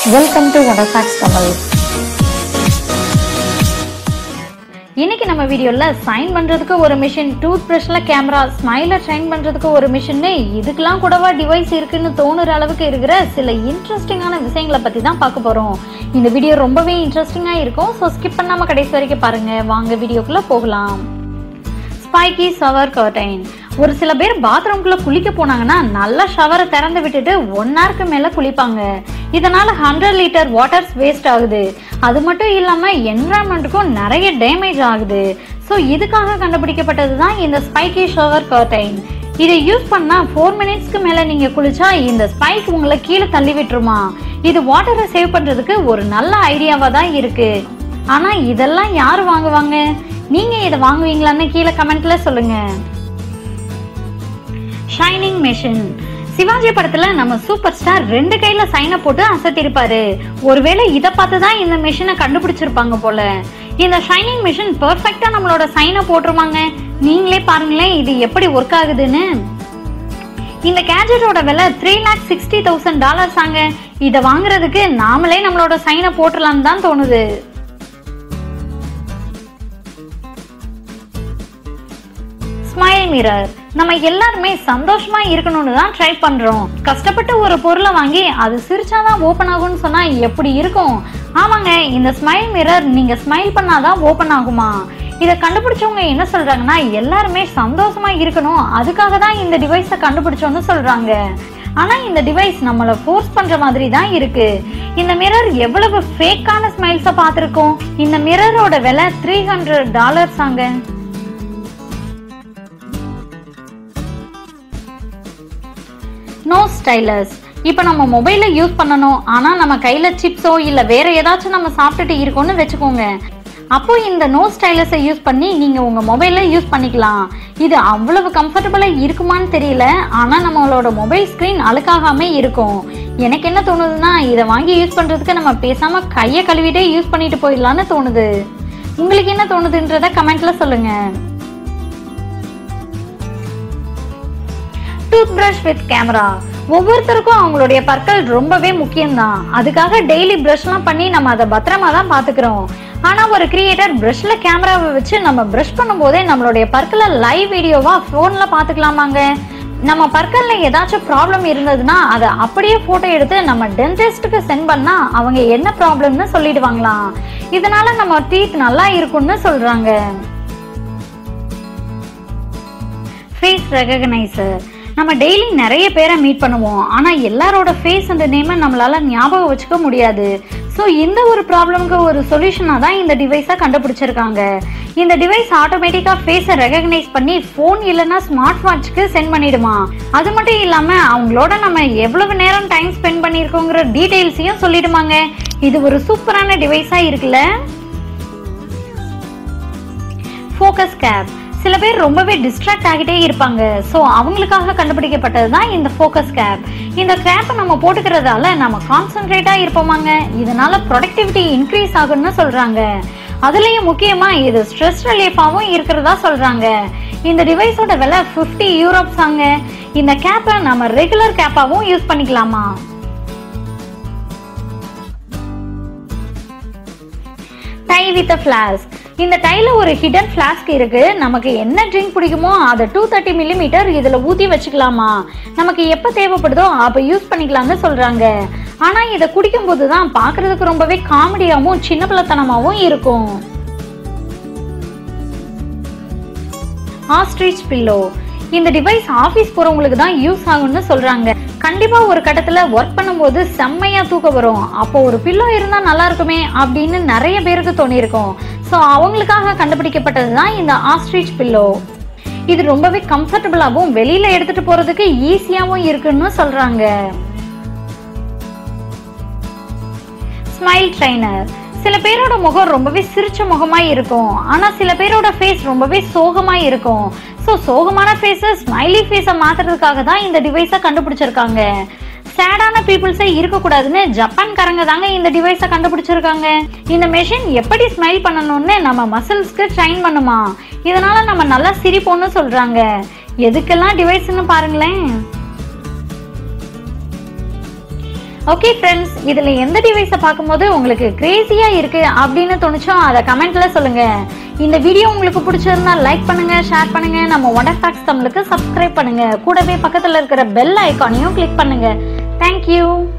welcome to வடசாக்ஸ் Tamil இன்னைக்கு நம்ம வீடியோல சைன் பண்றதுக்கு ஒரு மிஷின் டூத் பிரஷ்ல கேமரா ஸ்மைலர் ஷைன் பண்றதுக்கு ஒரு மிஷின் இதுக்கெல்லாம் கூடவா டிவைஸ் இருக்குன்னு தோணுற அளவுக்கு இருக்கிற சில இன்ட்ரெஸ்டிங்கான விஷயங்களை பத்தி தான் பார்க்க போறோம் இந்த வீடியோ ரொம்பவே இன்ட்ரெஸ்டிங்கா இருக்கும் ஸோ ஸ்கிப் பண்ணாம கடைசி வரைக்கும் பாருங்க வாங்க வீடியோக்குள்ள போகலாம் ஸ்பைக்கி ஷவர் கர்டைன் ஒரு சில பேர் பாத்ரூம்குள்ள குளிக்க போனாங்கன்னா நல்லா ஷவரை திறந்து விட்டுட்டு ஒன் ஹவருக்கு மேல குளிப்பாங்க இதனால ஹண்ட்ரட் லிட்டர் வாட்டர்ஸ் வேஸ்ட் ஆகுது அது மட்டும் இல்லாம என்வரான்மெண்ட்டுக்கும் நிறைய டேமேஜ் ஆகுது ஸோ இதுக்காக கண்டுபிடிக்கப்பட்டது தான் இந்த ஸ்பைக்கி ஷவர் கர்டைன் இதை யூஸ் பண்ணா ஃபோர் மினிட்ஸ்க்கு மேல நீங்க குளிச்சா இந்த ஸ்பைக் உங்களை கீழே தள்ளி விட்டுருமா இது வாட்டரை சேவ் பண்றதுக்கு ஒரு நல்ல ஐடியாவா தான் இருக்கு ஆனா இதெல்லாம் யார் வாங்குவாங்க நீங்க இதை வாங்குவீங்களான்னு கீழே கமெண்ட்ல சொல்லுங்க ஷைனிங் மெஷின் சிவாஜி படத்துல நம்ம சூப்பர் ஸ்டார் ரெண்டு கையில சைனை போட்டு அசத்திருப்பாரு ஒருவேளை இதை பார்த்து தான் இந்த மிஷினை கண்டுபிடிச்சிருப்பாங்க போல இந்த ஷைனிங் மிஷின் பெர்ஃபெக்ட்டா நம்மளோட சைனை போட்டுருவாங்க நீங்களே பாருங்களேன் இது எப்படி ஒர்க் ஆகுதுன்னு இந்த கேஜெட்டோட விலை three lakh sixty thousand dollars ஆங்க இதை வாங்குறதுக்கு நாமளே நம்மளோட சைனை போட்டுடலாம்னு தான் தோணுது ஸ்மைல் மிரர் நம்ம எல்லாருமே சந்தோஷமா இருக்கணும்னு தான் ட்ரை பண்றோம் கஷ்டப்பட்டு ஒரு பொருளை வாங்கி அது சிரிச்சாதான் ஓபன் ஆகும்னு சொன்னா எப்படி இருக்கும் ஆமாங்க இந்த ஸ்மைல் மிரர் நீங்க ஸ்மைல் பண்ணாதான் ஓபன் ஆகுமா இதை கண்டுபிடிச்சவங்க என்ன சொல்றாங்கன்னா எல்லாருமே சந்தோஷமா இருக்கணும் அதுக்காக தான் இந்த டிவைஸை கண்டுபிடிச்சோன்னு சொல்றாங்க ஆனா இந்த டிவைஸ் நம்மள ஃபோர்ஸ் பண்ற மாதிரி தான் இருக்கு இந்த மிரர் எவ்வளவு ஃபேக்கான ஸ்மைல்ஸை பார்த்திருக்கோம் இந்த மிரரோட விலை த்ரீ ஹண்ட்ரட் டாலர்ஸ் ஆங்க நோ ஸ்டைலஸ் இப்போ நம்ம மொபைலை யூஸ் பண்ணணும் ஆனால் நம்ம கையில் சிப்ஸோ இல்லை வேற ஏதாச்சும் நம்ம சாப்பிட்டுட்டு இருக்கோம்னு வச்சுக்கோங்க அப்போ இந்த நோ ஸ்டைலஸை யூஸ் பண்ணி நீங்கள் உங்கள் மொபைலில் யூஸ் பண்ணிக்கலாம் இது அவ்வளவு கம்ஃபர்டபுளாக இருக்குமான்னு தெரியல ஆனால் நம்மளோட மொபைல் ஸ்க்ரீன் அழுக்காகாம இருக்கும் எனக்கு என்ன தோணுதுன்னா இதை வாங்கி யூஸ் பண்ணுறதுக்கு நம்ம பேசாமல் கையை கழுவிட்டே யூஸ் பண்ணிட்டு போயிடலான்னு தோணுது உங்களுக்கு என்ன தோணுதுன்றத கமெண்ட்ல சொல்லுங்க டூத் பிரஷ் வித் கேமரா ஒவ்வொருத்தருக்கும் அவங்களுடைய பற்கள் ரொம்பவே முக்கியம்தான் அதுக்காக டெய்லி ப்ரஷ்லாம் பண்ணி நம்ம அதை பத்திரமா தான் பார்த்துக்கிறோம் ஆனா ஒரு கிரியேட்டர் பிரஷ்ல கேமராவை வச்சு நம்ம பிரஷ் பண்ணும்போதே நம்மளுடைய பற்களை லைவ் வீடியோவா ஃபோன்ல பார்த்துக்கலாமாங்க நம்ம பற்கள்ல ஏதாச்சும் ப்ராப்ளம் இருந்ததுன்னா அதை அப்படியே போட்டோ எடுத்து நம்ம டென்டிஸ்டுக்கு சென்ட் பண்ணா அவங்க என்ன ப்ராப்ளம்னு சொல்லிடுவாங்களாம் இதனால நம்ம டீத் நல்லா இருக்கும்னு சொல்றாங்க ஃபேஸ் ரெகக்னைசர் நம்ம டெய்லி நிறைய பேரை மீட் பண்ணுவோம் ஆனால் எல்லாரோட ஃபேஸ் அண்ட் நேமை நம்மளால ஞாபகம் வச்சுக்க முடியாது ஸோ இந்த ஒரு ப்ராப்ளமுக்கு ஒரு சொல்யூஷனாக தான் இந்த டிவைஸை கண்டுபிடிச்சிருக்காங்க இந்த டிவைஸ் ஆட்டோமேட்டிக்காக ஃபேஸை ரெகக்னைஸ் பண்ணி ஃபோன் இல்லைன்னா ஸ்மார்ட் வாட்ச்க்கு சென்ட் பண்ணிடுமா அது மட்டும் இல்லாமல் அவங்களோட நம்ம எவ்வளவு நேரம் டைம் ஸ்பெண்ட் பண்ணியிருக்கோங்கிற டீட்டெயில்ஸையும் சொல்லிடுமாங்க இது ஒரு சூப்பரான டிவைஸாக இருக்குல்ல ஃபோக்கஸ் கேப் சில பேர் ரொம்பவே டிஸ்ட்ராக்ட் ஆகிட்டே இருப்பாங்க ஸோ அவங்களுக்காக கண்டுபிடிக்கப்பட்டது தான் இந்த ஃபோக்கஸ் கேப் இந்த கேப்பை நம்ம போட்டுக்கிறதால நம்ம கான்சென்ட்ரேட்டாக இருப்போமாங்க இதனால ப்ரொடக்டிவிட்டி இன்க்ரீஸ் ஆகும்னு சொல்கிறாங்க அதுலேயும் முக்கியமாக இது ஸ்ட்ரெஸ் ரிலீஃபாகவும் இருக்கிறதா சொல்கிறாங்க இந்த டிவைஸோட விலை ஃபிஃப்டி யூரோப்ஸ் ஆங்க இந்த கேப்பை நம்ம ரெகுலர் கேப்பாகவும் யூஸ் பண்ணிக்கலாமா டை வித் ஃபிளாஸ்க் இந்த டைல ஒரு ஹிடன் ஃபிளாஸ்க் இருக்கு நமக்கு என்ன ட்ரிங்க் பிடிக்குமோ அதை டூ தேர்ட்டி மில்லிமீட்டர் இதுல ஊத்தி வச்சுக்கலாமா நமக்கு எப்ப தேவைப்படுதோ அப்ப யூஸ் பண்ணிக்கலாம்னு சொல்றாங்க ஆனா இதை குடிக்கும் போது தான் பாக்குறதுக்கு ரொம்பவே காமெடியாவும் சின்ன பிள்ளைத்தனமாவும் இருக்கும் ஆஸ்ட்ரிச் பில்லோ இந்த டிவைஸ் ஆஃபீஸ் போறவங்களுக்கு தான் யூஸ் ஆகும்னு சொல்றாங்க கண்டிப்பா ஒரு கட்டத்துல ஒர்க் பண்ணும்போது செம்மையா தூக்கம் வரும் அப்போ ஒரு பில்லோ இருந்தா நல்லா இருக்குமே அப்படின்னு நிறைய பேருக்கு தோணியிருக்கும் ஸோ அவங்களுக்காக கண்டுபிடிக்கப்பட்டது தான் இந்த ஆஸ்ட்ரிச் பில்லோ இது ரொம்பவே கம்ஃபர்டபுளாகவும் வெளியில எடுத்துட்டு போறதுக்கு ஈஸியாகவும் இருக்குன்னு சொல்றாங்க ஸ்மைல் ட்ரைனர் சில பேரோட முகம் ரொம்பவே சிரிச்ச முகமா இருக்கும் ஆனா சில பேரோட ஃபேஸ் ரொம்பவே சோகமா இருக்கும் ஸோ சோகமான ஃபேஸை ஸ்மைலி ஃபேஸை மாத்துறதுக்காக தான் இந்த டிவைஸை கண்டுபிடிச்சிருக்காங்க சேடான பீப்புள்ஸே இருக்கக்கூடாதுன்னு ஜப்பான்காரங்க தாங்க இந்த டிவைஸை கண்டுபிடிச்சிருக்காங்க இந்த மெஷின் எப்படி ஸ்மைல் பண்ணணும்னு நம்ம மசில்ஸ்க்கு ட்ரைன் பண்ணுமா இதனால நம்ம நல்லா சிரிப்போம்னு சொல்றாங்க எதுக்கெல்லாம் டிவைஸ்னு பாருங்களேன் ஓகே ஃப்ரெண்ட்ஸ் இதுல எந்த டிவைஸை பார்க்கும்போது உங்களுக்கு கிரேசியா இருக்கு அப்படின்னு தோணுச்சோ அதை கமெண்ட்ல சொல்லுங்க இந்த வீடியோ உங்களுக்கு பிடிச்சிருந்தா லைக் பண்ணுங்க ஷேர் பண்ணுங்க நம்ம ஒண்டர் ஃபேக்ஸ் தமிழுக்கு சப்ஸ்கிரைப் பண்ணுங்க கூடவே பக்கத்துல இருக்கிற பெல் ஐக்கானையும் கிளிக் பண்ணுங்க தேங்க்யூ